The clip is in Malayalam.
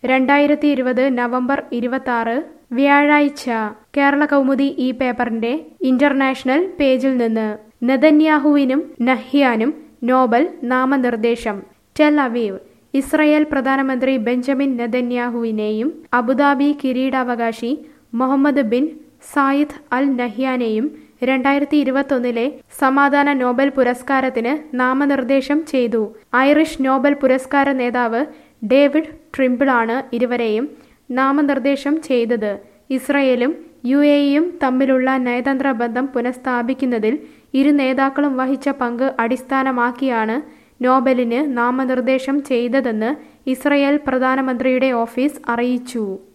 രണ്ടായിരത്തി ഇരുപത് നവംബർ ഇരുപത്തി ആറ് വ്യാഴാഴ്ച കേരള കൗമുദി ഈ പേപ്പറിന്റെ ഇന്റർനാഷണൽ പേജിൽ നിന്ന് നെതന്യാഹുവിനും നഹ്യാനും നോബൽ നാമനിർദ്ദേശം ടെൽ അവീവ് ഇസ്രയേൽ പ്രധാനമന്ത്രി ബെഞ്ചമിൻ നെതന്യാഹുവിനെയും അബുദാബി കിരീടാവകാശി മുഹമ്മദ് ബിൻ സായിദ് അൽ നഹ്യാനെയും രണ്ടായിരത്തി ഇരുപത്തൊന്നിലെ സമാധാന നോബൽ പുരസ്കാരത്തിന് നാമനിർദ്ദേശം ചെയ്തു ഐറിഷ് നോബൽ പുരസ്കാര നേതാവ് ഡേവിഡ് ട്രിംബിളാണ് ഇരുവരെയും നാമനിർദ്ദേശം ചെയ്തത് ഇസ്രയേലും യു എയും തമ്മിലുള്ള നയതന്ത്ര ബന്ധം പുനഃസ്ഥാപിക്കുന്നതിൽ ഇരു നേതാക്കളും വഹിച്ച പങ്ക് അടിസ്ഥാനമാക്കിയാണ് നോബലിന് നാമനിർദ്ദേശം ചെയ്തതെന്ന് ഇസ്രയേൽ പ്രധാനമന്ത്രിയുടെ ഓഫീസ് അറിയിച്ചു